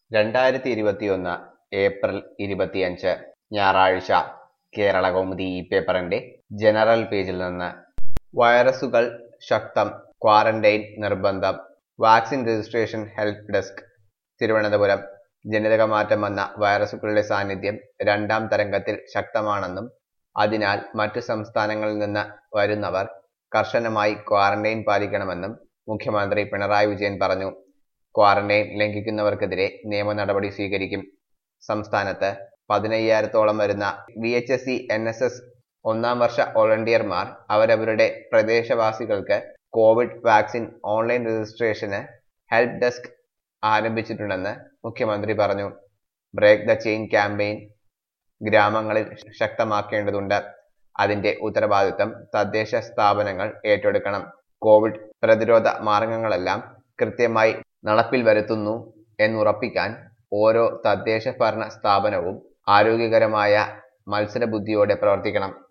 രണ്ടായിരത്തി ഇരുപത്തിയൊന്ന് ഏപ്രിൽ ഇരുപത്തിയഞ്ച് ഞായറാഴ്ച കേരള കൗമുദി ഈ പേപ്പറിന്റെ ജനറൽ പേജിൽ നിന്ന് വൈറസുകൾ ശക്തം ക്വാറന്റൈൻ നിർബന്ധം vaccine registration help desk Thiruvananthapuram ജനിതകമാറ്റം വന്ന വൈറസുകളുടെ സാന്നിധ്യം രണ്ടാം തരംഗത്തിൽ ശക്തമാണെന്നും അതിനാൽ മറ്റു സംസ്ഥാനങ്ങളിൽ നിന്ന് വരുന്നവർ കർശനമായി ക്വാറന്റൈൻ പാലിക്കണമെന്നും മുഖ്യമന്ത്രി പിണറായി വിജയൻ പറഞ്ഞു ക്വാറന്റൈൻ ലംഘിക്കുന്നവർക്കെതിരെ നിയമ നടപടി സ്വീകരിക്കും സംസ്ഥാനത്ത് പതിനയ്യായിരത്തോളം വരുന്ന V H S C N S S ഒന്നാം വർഷ വോളണ്ടിയർമാർ അവരവരുടെ പ്രദേശവാസികൾക്ക് കോവിഡ് വാക്സിൻ ഓൺലൈൻ രജിസ്ട്രേഷന് ഹെൽപ്പ് ഡെസ്ക് ആരംഭിച്ചിട്ടുണ്ടെന്ന് മുഖ്യമന്ത്രി പറഞ്ഞു ബ്രേക്ക് ദ ചെയിൻ ക്യാമ്പയിൻ ഗ്രാമങ്ങളിൽ ശക്തമാക്കേണ്ടതുണ്ട് അതിന്റെ ഉത്തരവാദിത്തം തദ്ദേശ സ്ഥാപനങ്ങൾ ഏറ്റെടുക്കണം കോവിഡ് പ്രതിരോധ മാർഗങ്ങളെല്ലാം കൃത്യമായി നടപ്പിൽ വരുത്തുന്നു എന്നുറപ്പിക്കാൻ ഓരോ തദ്ദേശ ഭരണ സ്ഥാപനവും ആരോഗ്യകരമായ മത്സരബുദ്ധിയോടെ പ്രവർത്തിക്കണം